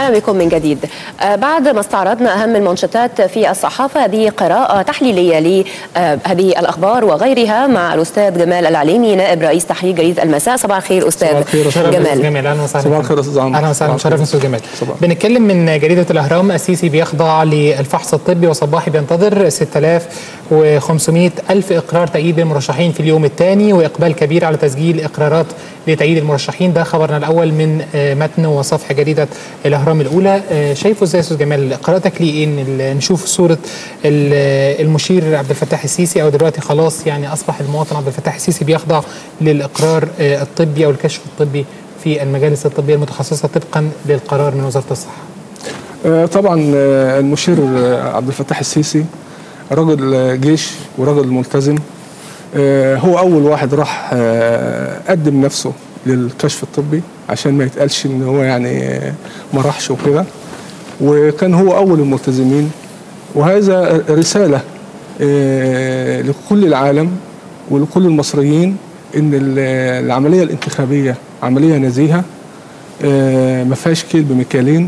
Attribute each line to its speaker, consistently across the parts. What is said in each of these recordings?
Speaker 1: اهلا بكم من جديد آه بعد ما استعرضنا اهم المنشطات في الصحافه هذه قراءه تحليليه لهذه الاخبار وغيرها مع الاستاذ جمال العليمي نائب رئيس تحرير جريده المساء صباح الخير استاذ جمال
Speaker 2: جمال اهلا وسهلا
Speaker 3: صباح الخير استاذ عمرو
Speaker 2: اهلا وسهلا مشرفنا استاذ جمال
Speaker 3: صباح.
Speaker 2: بنتكلم من جريده الاهرام السيسي بيخضع للفحص الطبي وصباحي بينتظر 6500 الف اقرار تأييد المرشحين في اليوم الثاني واقبال كبير على تسجيل اقرارات لتأييد المرشحين ده خبرنا الاول من آه، متن وصفحه جريده الاهرام الاولى آه، شايفه ازاي يا استاذ جمال قراءتك ليه ايه إن ال- نشوف صوره ال- المشير عبد الفتاح السيسي او دلوقتي خلاص يعني اصبح المواطن عبد الفتاح السيسي بيخضع للاقرار آه، الطبي او الكشف الطبي في المجالس الطبيه المتخصصه طبقا للقرار من وزاره الصحه
Speaker 3: آه، طبعا آه، المشير آه، عبد الفتاح السيسي رجل آه، جيش ورجل ملتزم آه، هو اول واحد راح آه، قدم نفسه للكشف الطبي عشان ما يتقالش ان هو يعني آه، ما راحش وكده وكان هو اول الملتزمين وهذا رساله آه، لكل العالم ولكل المصريين ان ال- العمليه الانتخابيه عمليه نزيهه آه، ما فيهاش كيل بمكيالين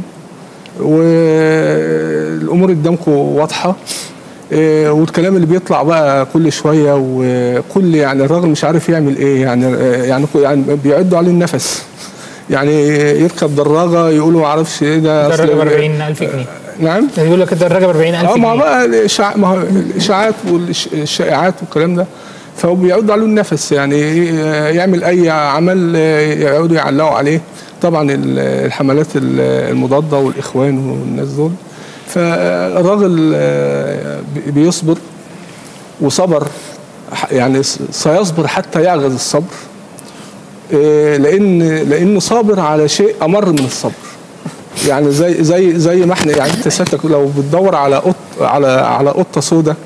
Speaker 3: والامور قدامكم واضحه إيه، والكلام اللي بيطلع بقى كل شويه وكل يعني الراجل مش عارف يعمل ايه يعني آه، يعني يعني بيعدوا عليه النفس يعني يركب دراجه يقولوا ما اعرفش ايه ده
Speaker 2: الدراجه ب
Speaker 3: أصل-
Speaker 2: 40000 جنيه
Speaker 3: نعم
Speaker 2: يقول لك الدراجه ب 40000
Speaker 3: اه ما
Speaker 2: جنيه
Speaker 3: بقى الإشاع ما هو الاشاعات والشائعات والكلام ده فهو بيعود عليه النفس يعني يعمل اي عمل يقعدوا يعلقوا عليه طبعا ال- الحملات ال- المضاده والاخوان والناس دول فالراجل آه، بي- بيصبر وصبر ح- يعني س- سيصبر حتى يعجز الصبر آه، لان لانه صابر على شيء امر من الصبر يعني زي زي زي ما احنا يعني انت سيادتك لو بتدور على قط على على قطه سوداء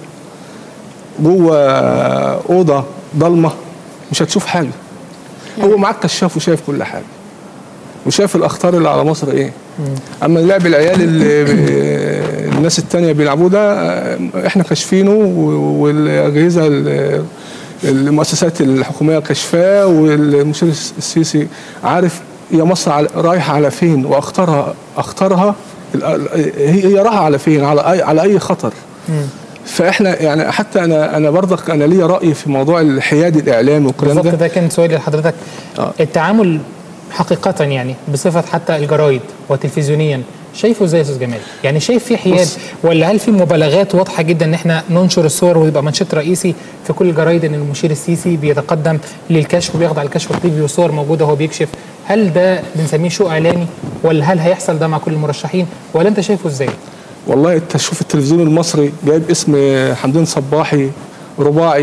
Speaker 3: جوه اوضه ضلمه مش هتشوف حاجه هو معاك كشاف وشايف كل حاجه وشايف الاخطار اللي على مصر ايه اما لعب العيال اللي ب- الناس التانية بيلعبوه ده اه، احنا كاشفينه و- والاجهزه ال- المؤسسات الحكوميه كشفاه والمشير السيسي عارف هي مصر على- رايحه على فين واخطارها اخطارها ال- ال- هي هي رايحه على فين على اي على اي خطر فاحنا يعني حتى انا انا برضك انا ليا راي في موضوع الحياد الاعلامي والكلام
Speaker 2: بالظبط
Speaker 3: ده
Speaker 2: ده كان سؤالي لحضرتك
Speaker 3: آه.
Speaker 2: التعامل حقيقة يعني بصفة حتى الجرايد وتلفزيونيا شايفه ازاي يا استاذ جمال؟ يعني شايف في حياد
Speaker 3: بص.
Speaker 2: ولا هل في مبالغات واضحة جدا ان احنا ننشر الصور ويبقى منشط رئيسي في كل الجرايد ان المشير السيسي بيتقدم للكشف وبيخضع الكشف الطبي والصور موجودة وهو بيكشف هل ده بنسميه شو اعلامي ولا هل هيحصل ده مع كل المرشحين ولا انت شايفه ازاي؟
Speaker 3: والله انت شوف التلفزيون المصري جايب اسم حمدين صباحي رباعي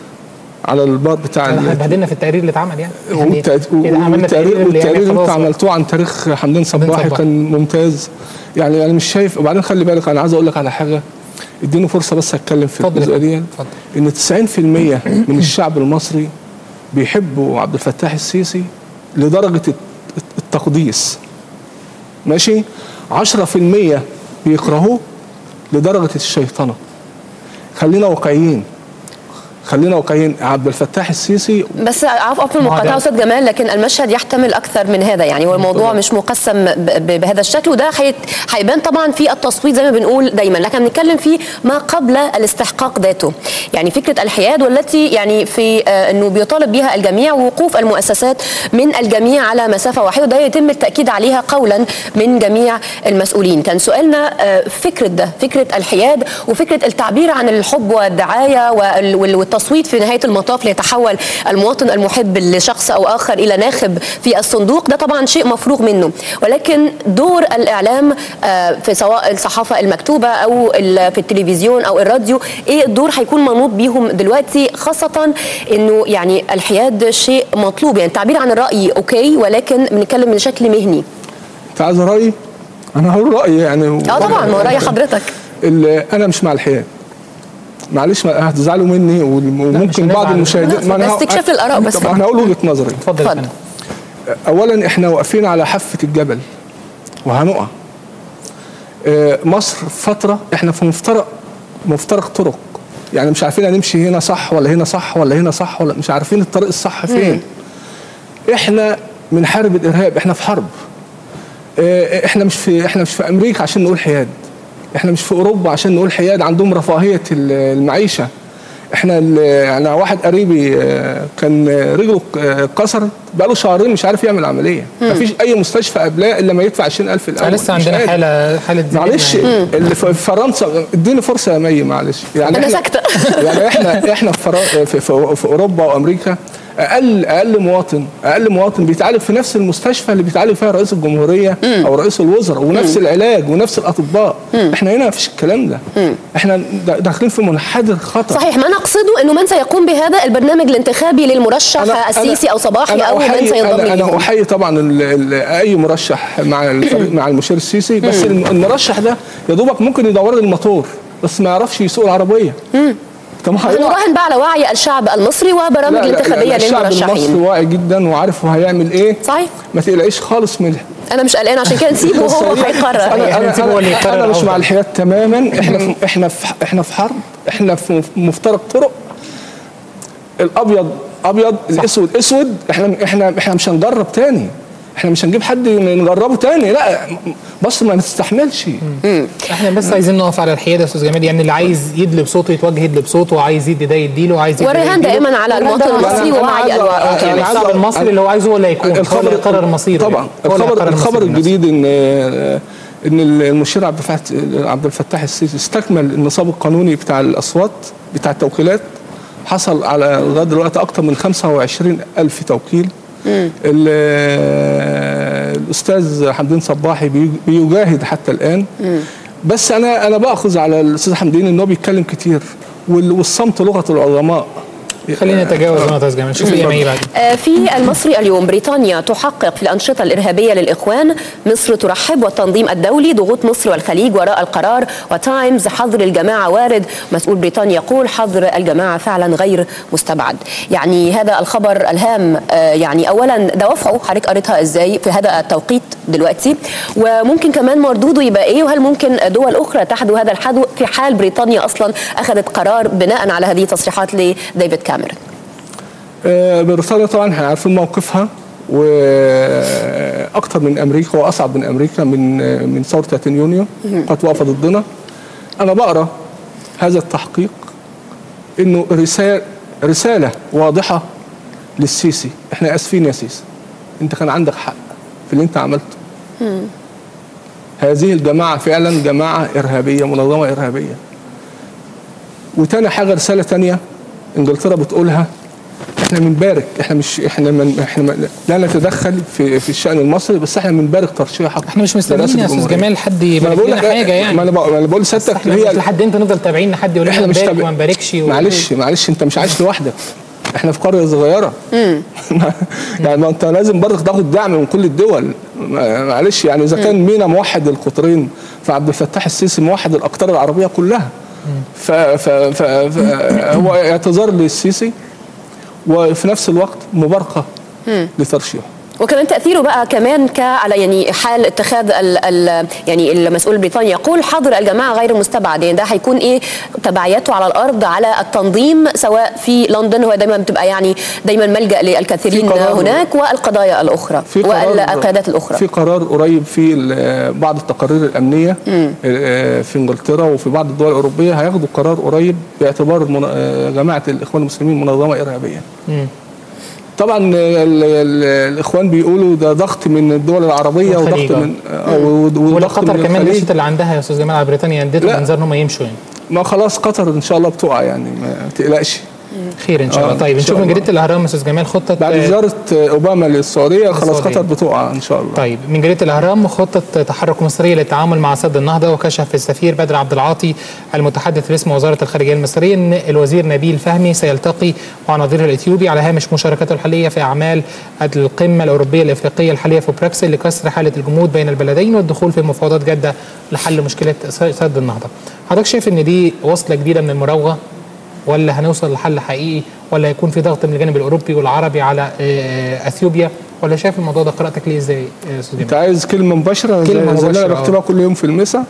Speaker 3: على البار بتاع ال-
Speaker 2: بهدلنا في التقرير اللي اتعمل يعني يعني
Speaker 3: والتق-
Speaker 2: كده عملنا
Speaker 3: والتقرير
Speaker 2: تقرير اللي
Speaker 3: والتقرير
Speaker 2: يعني
Speaker 3: اللي انت
Speaker 2: خلاص
Speaker 3: عملتوه عن تاريخ حمدين صباحي
Speaker 2: صباحي.
Speaker 3: كان ممتاز يعني انا مش شايف وبعدين خلي بالك انا عايز اقول لك على حاجه اديني فرصه بس اتكلم في
Speaker 2: اتفضل.
Speaker 3: الجزئيه دي
Speaker 2: اتفضل.
Speaker 3: ان 90% من الشعب المصري بيحبوا عبد الفتاح السيسي لدرجه الت- التقديس ماشي 10% بيكرهوه لدرجه الشيطنه خلينا واقعيين خلينا واقعيين عبد الفتاح السيسي
Speaker 1: بس عفوا في
Speaker 2: ما هو
Speaker 1: المقاطعه
Speaker 2: ده-
Speaker 1: استاذ جمال لكن المشهد يحتمل اكثر من هذا يعني والموضوع
Speaker 3: طبعاً.
Speaker 1: مش مقسم ب- ب- بهذا الشكل وده هيت- هيبان طبعا في التصويت زي ما بنقول دايما لكن بنتكلم في ما قبل الاستحقاق ذاته يعني فكره الحياد والتي يعني في آه، انه بيطالب بها الجميع ووقوف المؤسسات من الجميع على مسافه واحده وده يتم التاكيد عليها قولا من جميع المسؤولين كان سؤالنا آه، فكره ده فكره الحياد وفكره التعبير عن الحب والدعايه وال- وال- والتصويت في نهايه المطاف ليتحول المواطن المحب لشخص او اخر الى ناخب في الصندوق ده طبعا شيء مفروغ منه ولكن دور الاعلام آه، في سواء الصحافه المكتوبه او ال- في التلفزيون او الراديو ايه الدور هيكون منوط بيهم دلوقتي خاصه انه يعني الحياد شيء مطلوب يعني التعبير عن الراي اوكي ولكن بنتكلم بشكل مهني
Speaker 3: انت عايز رايي انا هقول رايي يعني
Speaker 1: اه طبعا ما هو راي حضرتك
Speaker 3: ال- انا مش مع الحياد معلش ما هتزعلوا مني وممكن
Speaker 2: هنزعل.
Speaker 3: بعض المشاهدين ما
Speaker 1: بس
Speaker 3: أنا-
Speaker 1: استكشاف للآراء بس.
Speaker 3: طب انا هقول وجهه نظري
Speaker 2: اتفضل يا
Speaker 1: اتفضل.
Speaker 2: فندم.
Speaker 3: اولا احنا واقفين على حافه الجبل وهنقع آه، مصر فتره احنا في مفترق مفترق طرق يعني مش عارفين هنمشي هنا صح ولا هنا صح ولا هنا صح ولا مش عارفين الطريق الصح فين احنا بنحارب الارهاب احنا في حرب آه، احنا مش في احنا مش في امريكا عشان نقول حياد احنا مش في اوروبا عشان نقول حياد عندهم رفاهيه ال- المعيشه احنا ال- انا واحد قريبي آه، كان رجله آه، اتكسرت بقاله شهرين مش عارف يعمل عمليه مفيش اي مستشفى قبلاه الا ما يدفع 20000 الاول
Speaker 2: لسه
Speaker 3: مش
Speaker 2: عندنا
Speaker 3: قادر.
Speaker 2: حاله حاله زميلنا
Speaker 3: معلش
Speaker 2: يعني.
Speaker 3: اللي في فرنسا اديني فرصه يا مي معلش يعني
Speaker 1: أنا
Speaker 3: إحنا-
Speaker 1: ساكتة.
Speaker 3: يعني احنا احنا في, فرا- في, في, في اوروبا وامريكا اقل اقل مواطن اقل مواطن بيتعالج في نفس المستشفى اللي بيتعالج فيها رئيس الجمهوريه او رئيس الوزراء ونفس العلاج ونفس الاطباء احنا هنا مفيش الكلام ده احنا دا- داخلين في منحدر خطر
Speaker 1: صحيح ما نقصده انه من سيقوم بهذا البرنامج الانتخابي للمرشح السيسي او صباحي
Speaker 3: أنا
Speaker 1: او من
Speaker 3: أحيي-
Speaker 1: سينضم
Speaker 3: انا, أنا
Speaker 1: اليهم
Speaker 3: احيي طبعا ال ال اي مرشح مع الفريق مع المشير السيسي بس الم- المرشح ده يا دوبك ممكن يدور لي الموتور بس ما يعرفش يسوق العربيه طب ما هيقع.
Speaker 1: نراهن بقى على وعي الشعب المصري وبرامج
Speaker 3: لا- لا- لا،
Speaker 1: الانتخابيه
Speaker 3: الشعب المصري
Speaker 1: للمرشحين
Speaker 3: واعي جدا وعارف هو هيعمل ايه
Speaker 1: صحيح
Speaker 3: ما تقلقيش خالص من
Speaker 1: انا مش قلقان عشان كده نسيبه هو
Speaker 3: انا
Speaker 1: هيقرر
Speaker 2: إحنا
Speaker 3: انا
Speaker 2: نسيبه هو اللي
Speaker 3: انا,
Speaker 2: يقرر
Speaker 3: أنا مش
Speaker 2: أفضل.
Speaker 3: مع الحياد تماما احنا في احنا في احنا في حرب احنا في مفترق طرق الابيض ابيض الاسود اسود احنا احنا احنا مش هنجرب تاني احنا مش هنجيب حد نجربه تاني لا مصر ما تستحملش
Speaker 2: احنا بس عايزين نقف على الحياد يا استاذ جمال يعني اللي عايز يدلب صوته يتوجه يدلب صوته وعايز يدي ده يديله وعايز يدي ده
Speaker 1: والرهان
Speaker 2: يديله.
Speaker 1: دائما على المواطن
Speaker 2: والرهان ده-
Speaker 1: المصري
Speaker 3: أنا
Speaker 1: ووعي
Speaker 3: عايز-
Speaker 1: الوعي
Speaker 3: أنا
Speaker 2: يعني
Speaker 3: عايز-
Speaker 2: الشعب المصري اللي هو عايزه هو اللي هيكون هو اللي يقرر مصيره
Speaker 3: طبعا
Speaker 2: يعني. هو اللي
Speaker 3: الخبر
Speaker 2: يقرر
Speaker 3: الخبر
Speaker 2: مصير الناس.
Speaker 3: الجديد ان ان المشير عبد الفتاح عبد الفتاح السيسي استكمل النصاب القانوني بتاع الاصوات بتاع التوكيلات حصل على لغايه دلوقتي اكثر من 25 الف توكيل ال- الاستاذ حمدين صباحي بي- بيجاهد حتى الان بس انا انا باخذ على الاستاذ حمدين ان هو بيتكلم كتير وال- والصمت لغه العظماء
Speaker 2: خلينا نتجاوز هنا يا استاذ جمال شوف ايه ما بعد
Speaker 1: آه، في المصري اليوم بريطانيا تحقق في الأنشطة الإرهابية للإخوان مصر ترحب والتنظيم الدولي ضغوط مصر والخليج وراء القرار وتايمز حظر الجماعة وارد مسؤول بريطانيا يقول حظر الجماعة فعلا غير مستبعد يعني هذا الخبر الهام آه، يعني أولا دوافعه حضرتك قريتها إزاي في هذا التوقيت دلوقتي وممكن كمان مردوده يبقى إيه وهل ممكن دول أخرى تحدو هذا الحدو في حال بريطانيا أصلا أخذت قرار بناء على هذه التصريحات لديفيد كاميرون
Speaker 3: آه، بريطانيا طبعا احنا عارفين موقفها واكثر من امريكا واصعب من امريكا من آه، من ثوره 30 يونيو قد وقفت ضدنا انا بقرا هذا التحقيق انه رساله رساله واضحه للسيسي احنا اسفين يا سيسي انت كان عندك حق في اللي انت عملته هذه الجماعه فعلا جماعه ارهابيه منظمه ارهابيه وتاني حاجه رساله تانية انجلترا بتقولها احنا بنبارك احنا مش احنا من احنا من لا نتدخل في في الشان المصري بس احنا بنبارك ترشيحك
Speaker 2: احنا مش مستنيين
Speaker 3: لرئاسة
Speaker 2: يا استاذ
Speaker 3: الجمهورية.
Speaker 2: جمال حد
Speaker 3: ما انا
Speaker 2: يبارك
Speaker 3: بقول
Speaker 2: لنا
Speaker 3: لك
Speaker 2: حاجه يعني
Speaker 3: ما انا بقول- ما انا بقول لسيادتك
Speaker 2: احنا مش
Speaker 3: هي
Speaker 2: لحد امتى نفضل تابعين حد يقول لنا
Speaker 3: احنا مش
Speaker 2: نبارك
Speaker 3: تابع-
Speaker 2: وما نباركش و-
Speaker 3: معلش معلش انت مش عايش لوحدك احنا في قريه صغيره يعني ما انت لازم برضه تاخد دعم من كل الدول ما- معلش يعني اذا كان مينا موحد القطرين فعبد الفتاح السيسي موحد الاقطار العربيه كلها ف ف ف ف هو اعتذار للسيسي وفي نفس الوقت مباركه لترشيحه
Speaker 1: وكمان تاثيره بقى كمان ك على يعني حال اتخاذ ال ال يعني المسؤول البريطاني يقول حظر الجماعه غير مستبعد يعني ده هيكون ايه تبعياته على الارض على التنظيم سواء في لندن هو دايما بتبقى يعني دايما ملجا للكثيرين
Speaker 3: في قرار-
Speaker 1: هناك والقضايا الاخرى
Speaker 3: في قرار
Speaker 1: والقيادات الاخرى
Speaker 3: في قرار قريب في ال- بعض التقارير الامنيه آه، في انجلترا وفي بعض الدول الاوروبيه هياخدوا قرار قريب باعتبار المن- آه، جماعه الاخوان المسلمين منظمه ارهابيه.
Speaker 2: مم.
Speaker 3: طبعا ال ال الاخوان بيقولوا ده ضغط من الدول العربيه
Speaker 2: والخليج،
Speaker 3: وضغط
Speaker 2: آه.
Speaker 3: من آه، وضغط
Speaker 2: ولا
Speaker 3: من
Speaker 2: قطر كمان
Speaker 3: الخليج.
Speaker 2: مشيت اللي عندها يا استاذ جمال على بريطانيا اديتهم
Speaker 3: لا.
Speaker 2: انذار ان هم يمشوا يعني
Speaker 3: ما خلاص قطر ان شاء الله بتقع يعني ما تقلقش
Speaker 2: خير ان شاء الله
Speaker 3: آه،
Speaker 2: طيب
Speaker 3: إن شاء
Speaker 2: نشوف من
Speaker 3: الله.
Speaker 2: جريده الاهرام يا استاذ جمال خطه
Speaker 3: بعد
Speaker 2: آه،
Speaker 3: زياره آه، اوباما للسعوديه خلاص
Speaker 2: السعودية.
Speaker 3: قطر بتقع ان شاء الله
Speaker 2: طيب من جريده الاهرام خطه تحرك مصريه للتعامل مع سد النهضه وكشف السفير بدر عبد العاطي المتحدث باسم وزاره الخارجيه المصريه ان الوزير نبيل فهمي سيلتقي مع نظيره الاثيوبي على هامش مشاركته الحاليه في اعمال القمه الاوروبيه الافريقيه الحاليه في بروكسل لكسر حاله الجمود بين البلدين والدخول في مفاوضات جاده لحل مشكله سد النهضه. حضرتك شايف ان دي وصله جديده من المراوغه ولا هنوصل لحل حقيقي ولا هيكون في ضغط من الجانب الاوروبي والعربي على آه، اثيوبيا ولا شايف الموضوع ده قراءتك ليه ازاي يا استاذ
Speaker 3: انت
Speaker 2: جمال؟
Speaker 3: عايز كلمه مباشره زي-
Speaker 2: كلمة
Speaker 3: زي اللي انا
Speaker 2: مباشرة،
Speaker 3: بكتبها كل يوم في المسا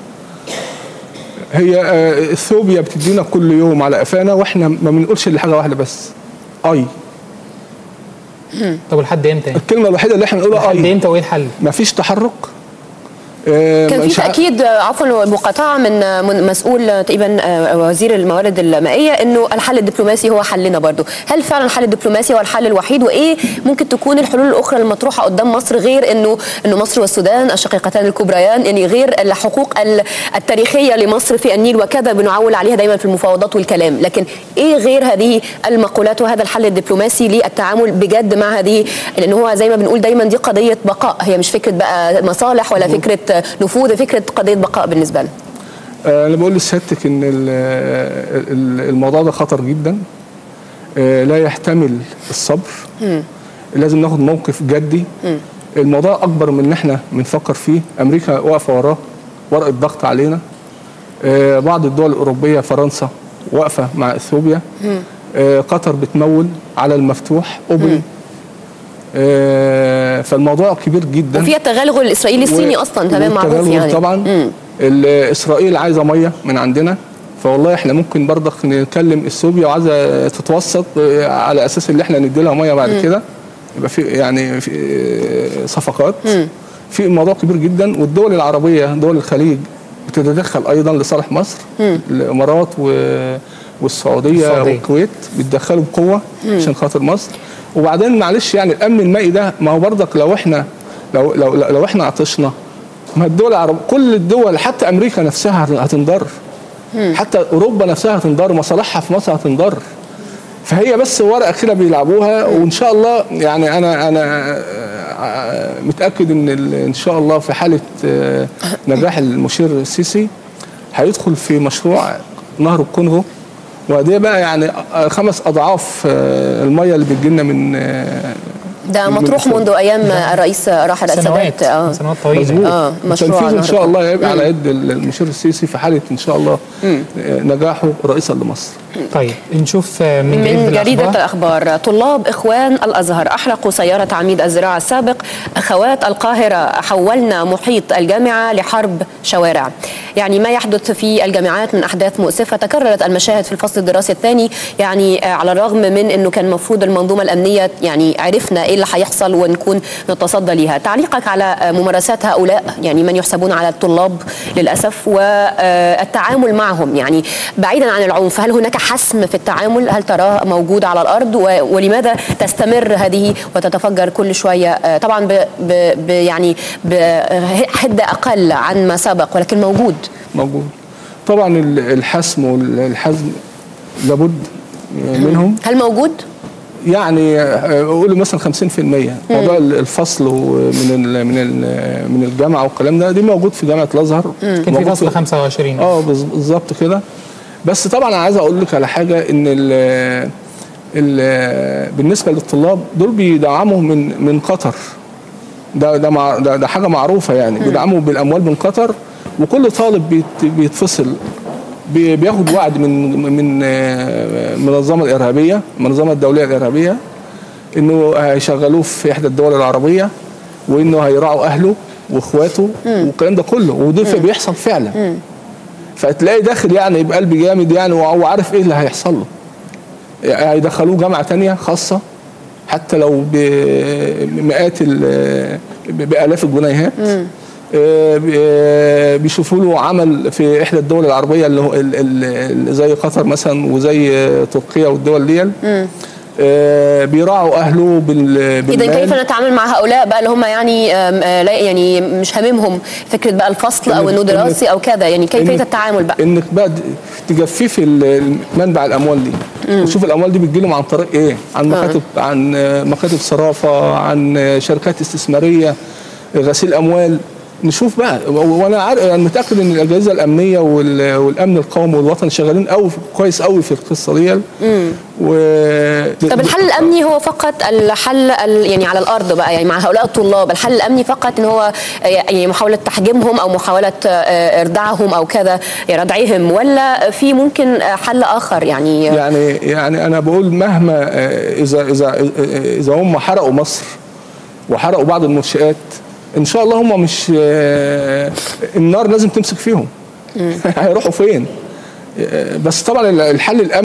Speaker 3: هي آه، اثيوبيا بتدينا كل يوم على قفانا واحنا ما بنقولش الا حاجه واحده بس اي
Speaker 2: طب لحد امتى يعني؟
Speaker 3: الكلمه الوحيده اللي احنا بنقولها
Speaker 2: لحد
Speaker 3: اي
Speaker 2: امتى وايه الحل؟
Speaker 3: ما فيش تحرك آه،
Speaker 1: كان في
Speaker 3: مش ع-
Speaker 1: تاكيد آه، عفوا مقاطعه من آه، من مسؤول آه، تقريبا آه، وزير الموارد المائيه انه الحل الدبلوماسي هو حلنا برضو هل فعلا الحل الدبلوماسي هو الحل الوحيد وايه ممكن تكون الحلول الاخرى المطروحه قدام مصر غير انه انه مصر والسودان الشقيقتان الكبريان يعني غير الحقوق ال- التاريخيه لمصر في النيل وكذا بنعول عليها دايما في المفاوضات والكلام لكن ايه غير هذه المقولات وهذا الحل الدبلوماسي للتعامل بجد مع هذه لان هو زي ما بنقول دايما دي قضيه بقاء هي مش فكره بقى مصالح ولا فكره نفوذ فكره قضيه بقاء بالنسبه لنا
Speaker 3: آه، انا بقول لسيادتك ان ال- ال- الموضوع ده خطر جدا آه، لا يحتمل الصبر لازم ناخد موقف جدي الموضوع اكبر من ان احنا بنفكر فيه امريكا واقفه وراه ورقه ضغط علينا آه، بعض الدول الاوروبيه فرنسا واقفه مع اثيوبيا آه، قطر بتمول على المفتوح اوبن آه، فالموضوع كبير جدا
Speaker 1: وفي التغلغل الاسرائيلي الصيني
Speaker 3: و-
Speaker 1: اصلا تمام معروف
Speaker 3: والتغلغل
Speaker 1: يعني
Speaker 3: طبعا
Speaker 1: مم.
Speaker 3: ال- اسرائيل عايزه ميه من عندنا فوالله احنا ممكن برضك نكلم اثيوبيا وعايزه تتوسط آه، على اساس ان احنا ندي لها ميه بعد كده يبقى في يعني في آه، صفقات في موضوع كبير جدا والدول العربيه دول الخليج بتتدخل ايضا لصالح مصر الامارات و- والسعوديه
Speaker 2: السعودية.
Speaker 3: والكويت بيتدخلوا بقوه عشان خاطر مصر وبعدين معلش يعني الامن المائي ده ما هو برضك لو احنا لو لو لو احنا عطشنا ما الدول العرب كل الدول حتى امريكا نفسها هت- هتنضر حتى اوروبا نفسها هتنضر مصالحها في مصر هتنضر فهي بس ورقه كده بيلعبوها وان شاء الله يعني انا انا آه، متاكد ان ال- ان شاء الله في حاله آه، نجاح المشير السيسي هيدخل في مشروع نهر الكونغو وده بقى يعني آه، خمس اضعاف آه، الميه اللي بتجيلنا من آه،
Speaker 1: ده
Speaker 3: من
Speaker 1: مطروح
Speaker 3: إثيوبيا.
Speaker 1: منذ ايام الرئيس راحل
Speaker 2: سنوات
Speaker 1: السادات اه
Speaker 2: سنوات طويله
Speaker 3: مظبوط
Speaker 1: آه، مشروع
Speaker 3: تنفيذه ان
Speaker 1: نهر
Speaker 3: شاء
Speaker 1: الكونغو.
Speaker 3: الله هيبقى على يد المشير السيسي في حاله ان شاء الله آه، نجاحه رئيسا لمصر
Speaker 2: طيب نشوف آه، من جريده
Speaker 1: من جريدة
Speaker 2: الأخبار.
Speaker 1: الأخبار طلاب إخوان الأزهر أحرقوا سيارة عميد الزراعة السابق أخوات القاهرة حولنا محيط الجامعة لحرب شوارع يعني ما يحدث في الجامعات من أحداث مؤسفة تكررت المشاهد في الفصل الدراسي الثاني يعني آه، على الرغم من أنه كان المفروض المنظومة الأمنية يعني عرفنا إيه اللي هيحصل ونكون نتصدى ليها تعليقك على آه، ممارسات هؤلاء يعني من يحسبون على الطلاب للأسف والتعامل معهم يعني بعيدا عن العنف هل هناك حسم في التعامل هل تراه موجود على الأرض و- ولماذا تستمر هذه وتتفجر كل شوية آه، طبعا ب ب ب يعني بحدة أقل عن ما سبق ولكن موجود
Speaker 3: موجود طبعا ال- الحسم والحزم لابد منهم
Speaker 1: هل موجود؟
Speaker 3: يعني آه، قولوا مثلا 50% موضوع ال- الفصل من ال من ال من الجامعه والكلام ده دي موجود في جامعه الازهر
Speaker 2: كان في
Speaker 3: موجود
Speaker 2: فصل 25
Speaker 3: اه بز- بالظبط كده بس طبعا انا عايز اقول لك على حاجه ان ال ال بالنسبه للطلاب دول بيدعموا من من قطر ده ده مع ده, ده حاجه معروفه يعني بيدعموا بالاموال من قطر وكل طالب بيت بيتفصل بي- بياخد وعد من من آه، المنظمه الارهابيه المنظمه الدوليه الارهابيه انه هيشغلوه في احدى الدول العربيه وانه هيراعوا اهله واخواته والكلام ده كله وده في- بيحصل فعلا فتلاقي داخل يعني بقلب جامد يعني وهو عارف ايه اللي هيحصل له يعني هيدخلوه جامعه تانية خاصه حتى لو بمئات ال- بالاف الجنيهات آه، بي- آه، بيشوفوا له عمل في احدى الدول العربيه اللي هو ال- ال- ال- زي قطر مثلا وزي آه، تركيا والدول دي آه، بيراعوا اهله بال
Speaker 1: إذا
Speaker 3: بالمال.
Speaker 1: كيف نتعامل مع هؤلاء بقى اللي هم يعني آم، آه، لا يعني مش هاممهم فكرة بقى الفصل أو
Speaker 3: إنك-
Speaker 1: إنه دراسي أو كذا يعني كيفية
Speaker 3: إنك-
Speaker 1: التعامل بقى؟
Speaker 3: انك بقى د- تجففي ال- منبع الاموال دي وتشوف الاموال دي بتجيلهم عن طريق ايه عن مكاتب عن آه، مكاتب صرافه عن آه، شركات استثماريه آه، غسيل اموال نشوف بقى و- وانا عارف انا متاكد ان الاجهزه الامنيه وال- والامن القومي والوطني شغالين قوي كويس قوي في القصه دي و
Speaker 1: طب الحل الامني هو فقط الحل ال- يعني على الارض بقى يعني مع هؤلاء الطلاب الحل الامني فقط ان هو آه، يعني محاوله تحجيمهم او محاوله آه، اردعهم او كذا يعني ردعهم ولا في ممكن آه، حل اخر يعني
Speaker 3: يعني يعني انا بقول مهما آه، اذا اذا آه، اذا هم حرقوا مصر وحرقوا بعض المنشآت ان شاء الله هم مش آه، النار لازم تمسك فيهم هيروحوا فين آه، بس طبعا الحل الامني